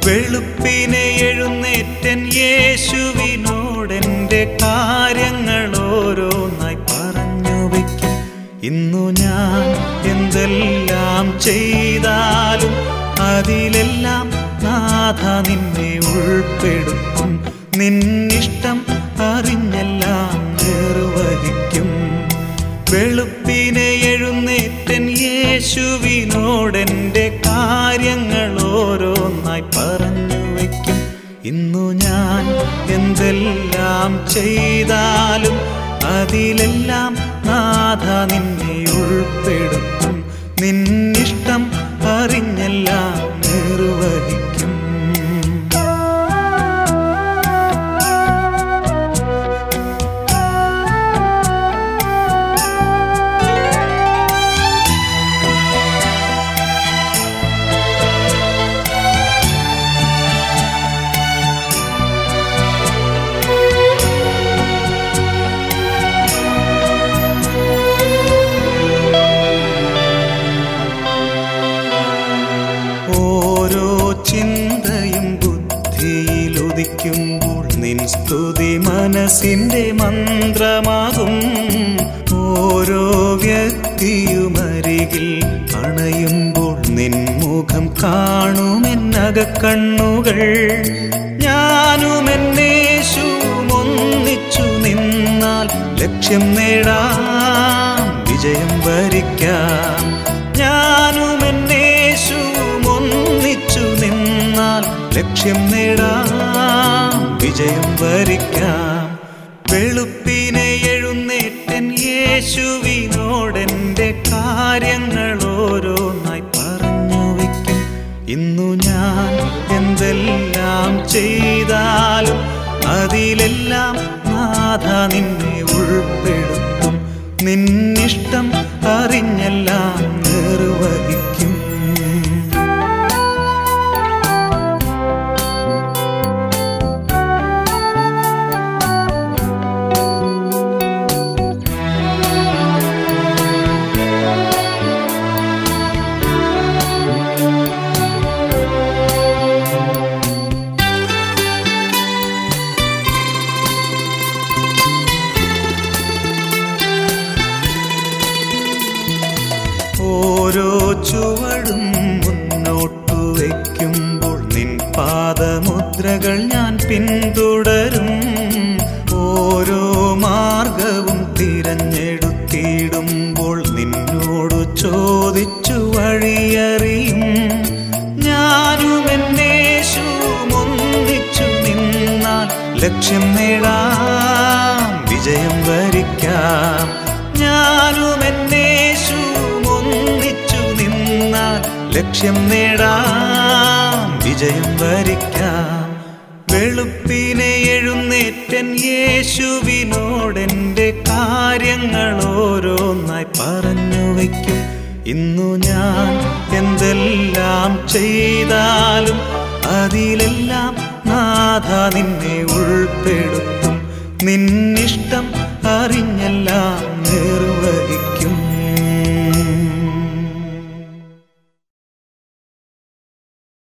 വെളുപ്പിനെ എഴുന്നേറ്റൻ യേശുവിനോടെൻ്റെ കാര്യങ്ങൾ ഓരോന്നായി പറഞ്ഞു വയ്ക്കും ഇന്നു ഞാൻ എന്തെല്ലാം ചെയ്താലും അതിലെല്ലാം നാഥ നിന്നെ ഉൾപ്പെടുത്തും നിന്നിഷ്ടം അറിഞ്ഞെല്ലാം നിർവഹിക്കും വെളുപ്പിനെ എഴുന്നേറ്റൻ യേശുവിനോടെൻ്റെ കാര്യങ്ങൾ ഓരോന്നായി പറഞ്ഞു വയ്ക്കും ഇന്നു ഞാൻ എന്തെല്ലാം ചെയ്താലും അതിലെല്ലാം നാഥ നിന്നെ ഉൾപ്പെടുത്തും നിന്നിഷ്ടം അറിഞ്ഞെല്ലാം നിർവഹിക്കും ഓരോ ചിന്തയും ബുദ്ധിയിൽ ഉദിക്കുമ്പോൾ നിൻ സ്തുതി മനസ്സിൻ്റെ മന്ത്രമാകും ഓരോ വ്യക്തിയുമരികിൽ അണയുമ്പോൾ നിൻ മുഖം കാണുമെന്നകക്കണ്ണുകൾ ഞാനും എന്നേശുവും ഒന്നിച്ചു നിന്നാൽ ലക്ഷ്യം നേടാം വിജയം വരിക്കാം ഞാനും എന്നേശുവും ഒന്നിച്ചു നിന്നാൽ ലക്ഷ്യം നേടാം വിജയം വരിക്കാം വെളുപ്പിനെ എഴുന്നേറ്റൻ യേശുവിനോടെൻ്റെ കാര്യങ്ങൾ ഓരോന്നായി പറഞ്ഞു വയ്ക്കും ഇന്നു ഞാൻ എന്തെല്ലാം ചെയ്താലും അതിലെല്ലാം നാഥ നിന്നെ ഉൾപ്പെടുത്തും നിന്നിഷ്ടം അറിഞ്ഞെല്ലാം നിർവഹിക്കും ഓരോ ചുവടും മുന്നോട്ടു വയ്ക്കുമ്പോൾ നിൻ പാദമുദ്രകൾ ഞാൻ പിന്തുടരും ഓരോ മാർഗവും തിരഞ്ഞെടുത്തിടുമ്പോൾ നിന്നോട് ചോദിച്ചു വഴിയറിയും ഞാനും എന്നേശുവും ഒന്നിച്ചു നിന്നാൽ ലക്ഷ്യം നേടാം വിജയം വരിക്കാം ഞാനും എന്നേശുവും ഒന്നിച്ചു നിന്നാൽ ലക്ഷ്യം നേടാം വിജയം വരിക്കാം വെളുപ്പിനെ എഴുന്നേറ്റൻ യേശുവിനോടെൻ്റെ കാര്യങ്ങൾ ഓരോന്നായി പറഞ്ഞു വയ്ക്കും ഇന്നു ഞാൻ എന്തെല്ലാം ചെയ്താലും അതിലെല്ലാം നാഥ നിന്നെ ഉൾപ്പെടുത്തും നിന്നിഷ്ടം അറിഞ്ഞെല്ലാം